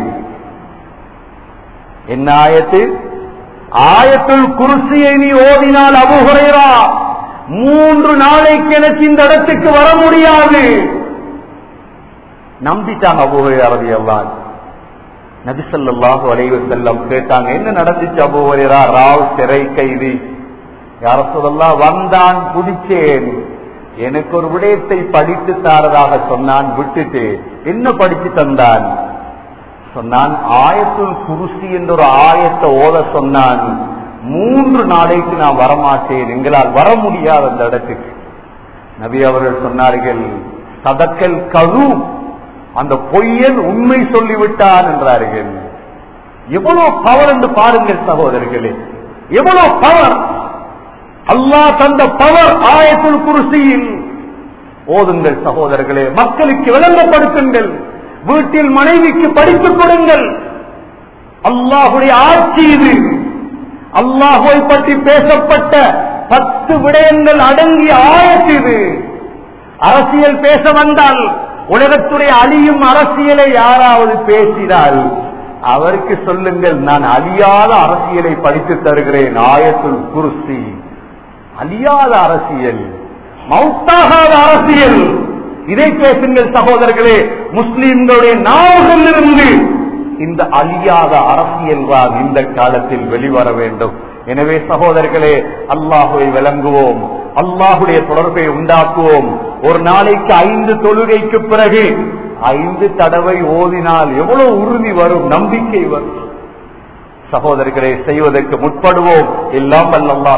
என்ன ஆயத்து ஆயத்துல் குருசியை நீ ஓதினால் அபுகுறைரா மூன்று நாளைக்கு எனக்கு இந்த இடத்துக்கு வர முடியாது நம்பிட்டாங்க அபுகுறை அரபி எல்லாம் நபிசல்லாஹு அலைவ செல்லம் கேட்டாங்க என்ன நடந்துச்சு அபுகுறைரா ராவ் சிறை கைதி யார சொல்லலாம் வந்தான் பிடிச்சேன் எனக்கு ஒரு விடயத்தை படித்து தாரதாக சொன்னான் விட்டுட்டு என்ன படிச்சு தந்தான் சொன்னான் ஆயத்துல் குருசி என்ற ஒரு ஆயத்தை ஓத சொன்னான் மூன்று நாளைக்கு நான் வரமாட்டேன் எங்களால் வர முடியாது அந்த இடத்துக்கு நபி அவர்கள் சொன்னார்கள் சதக்கல் கரு அந்த பொய்யன் உண்மை சொல்லிவிட்டான் என்றார்கள் எவ்வளவு பவர் என்று பாருங்கள் சகோதரர்களே எவ்வளவு பவர் அல்லாஹ் தந்த பவர் ஆயத்துல் குருசியில் ஓதுங்கள் சகோதரர்களே மக்களுக்கு விளங்கப்படுத்துங்கள் வீட்டில் மனைவிக்கு படித்துக் கொடுங்கள் அல்லாஹுடைய ஆட்சி இது அல்லாஹுவை பற்றி பேசப்பட்ட பத்து விடயங்கள் அடங்கிய ஆயத்து இது அரசியல் பேச வந்தால் உலகத்துடைய அழியும் அரசியலை யாராவது பேசினால் அவருக்கு சொல்லுங்கள் நான் அழியாத அரசியலை படித்து தருகிறேன் ஆயத்துல் குருசி அழியாத அரசியல் மௌத்தாகாத அரசியல் இதை பேசுங்கள் சகோதரர்களே முஸ்லிம்களுடைய நாவுகளிலிருந்து இந்த அழியாத அரசியல் தான் இந்த காலத்தில் வெளிவர வேண்டும் எனவே சகோதரர்களே அல்லாஹுவை விளங்குவோம் அல்லாஹுடைய தொடர்பை உண்டாக்குவோம் ஒரு நாளைக்கு ஐந்து தொழுகைக்கு பிறகு ஐந்து தடவை ஓதினால் எவ்வளவு உறுதி வரும் நம்பிக்கை வரும் சகோதரர்களை செய்வதற்கு முற்படுவோம் எல்லாம்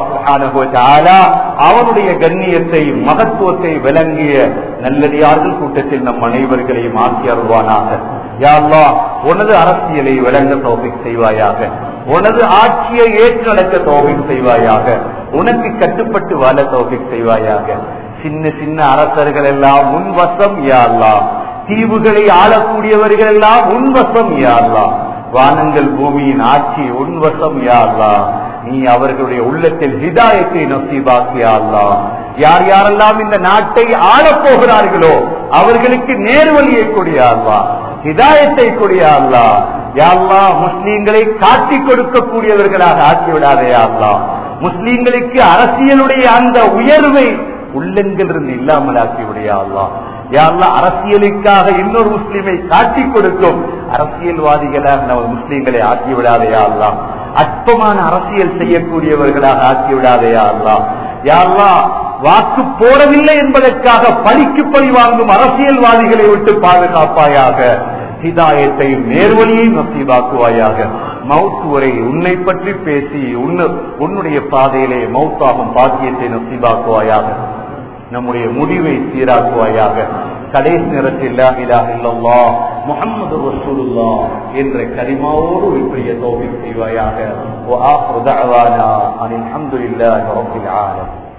அவனுடைய கண்ணியத்தை மகத்துவத்தை விளங்கிய நல்லடியார்கள் கூட்டத்தில் நம் அனைவர்களையும் ஆக்கி அருள்வானாக யாழ்லா உனது அரசியலை விளங்க தோபிக் செய்வாயாக உனது ஆட்சியை ஏற்று நடக்க தோபிக் செய்வாயாக உனக்கு கட்டுப்பட்டு வாழ தோபிக் செய்வாயாக சின்ன சின்ன அரசர்கள் எல்லாம் உன்வசம் யாழ்லா தீவுகளை ஆளக்கூடியவர்கள் எல்லாம் உன்வசம் யாழ்லா வானங்கள் பூமியின் ஆட்சி உன்வசம் யா அல்லா நீ அவர்களுடைய உள்ளத்தில் ஹிதாயத்தை நசீபாக்கியா அல்லா யார் யாரெல்லாம் இந்த நாட்டை ஆளப் போகிறார்களோ அவர்களுக்கு நேர்வழியை கொடியா அல்லா ஹிதாயத்தை கொடியா அல்லா யாழ்லா முஸ்லீம்களை காட்டிக் கொடுக்கக்கூடியவர்களாக ஆக்கிவிடாதே அல்லா முஸ்லீம்களுக்கு அரசியலுடைய அந்த உயர்வை உள்ளங்களிலிருந்து இல்லாமல் ஆக்கிவிடையா அல்லா யாழ்லா அரசியலுக்காக இன்னொரு முஸ்லீமை காட்டிக் கொடுக்கும் அரசியல்வாதிகளாக நம்ம முஸ்லீம்களை ஆக்கிவிடாதையா அல்லா அற்பமான அரசியல் செய்யக்கூடியவர்களாக ஆக்கிவிடாதையா அல்லா யாழ்லா வாக்கு போடவில்லை என்பதற்காக பழிக்கு பழி வாங்கும் அரசியல்வாதிகளை விட்டு பாதுகாப்பாயாக ஹிதாயத்தை நேர்வழியை நசீபாக்குவாயாக மவுத் வரை உன்னை பற்றி பேசி உன்னுடைய பாதையிலே மவுத்தாகும் பாக்கியத்தை நசீபாக்குவாயாக நம்முடைய முடிவை சீராக்குவாயாக கடைசி நேரத்தில் இல்லல்லா முகமது ரசூலுல்லா என்ற கரிமாவோடு இப்படிய தோல்வி செய்வாயாக அனில் அஹமதுல்லாஹி ரப்பில் ஆலமீன்